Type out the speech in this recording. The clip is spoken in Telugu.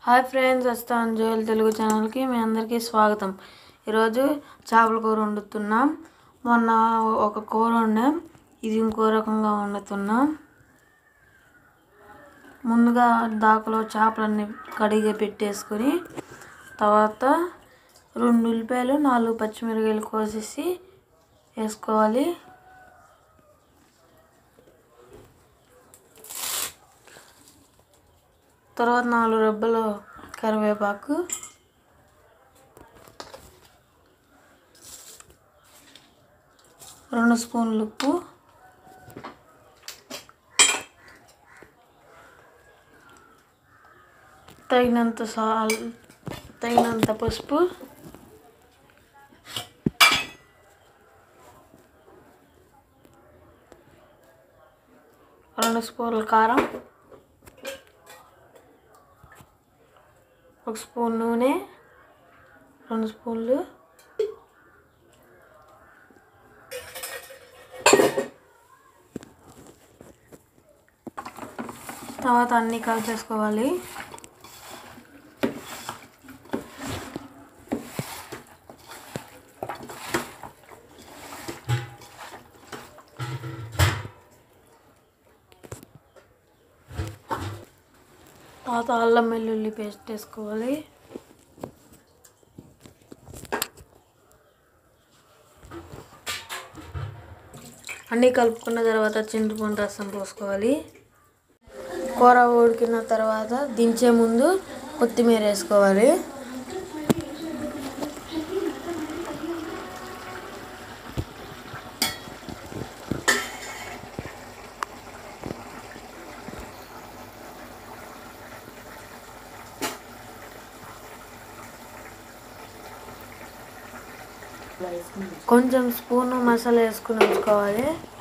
హాయ్ ఫ్రెండ్స్ వస్తాను జోయల్ తెలుగు ఛానల్కి మీ అందరికీ స్వాగతం ఈరోజు చేపల కూర వండుతున్నాం మొన్న ఒక కూర వండాం ఇది ఇంకో రకంగా వండుతున్నాం ముందుగా దాకలో చేపలన్నీ కడిగి పెట్టేసుకొని తర్వాత రెండు ఉల్లిపాయలు నాలుగు పచ్చిమిరకాయలు కోసేసి వేసుకోవాలి తర్వాత నాలుగు రెబ్బలు కరివేపాకు రెండు స్పూన్లు ఉప్పు తగినంత సాల్ తగినంత పసుపు రెండు స్పూన్ల కారం ఒక స్పూన్ నూనె రెండు స్పూన్లు తర్వాత అన్నీ కలిపేసుకోవాలి తర్వాత అల్లం వెల్లుల్లి పేస్ట్ వేసుకోవాలి అన్నీ కలుపుకున్న తర్వాత చింతపండు రసం పోసుకోవాలి కూర ఉడికిన తర్వాత దించే ముందు కొత్తిమీర వేసుకోవాలి కొంచెం స్పూన్ మసాలా వేసుకుని ఉంచుకోవాలి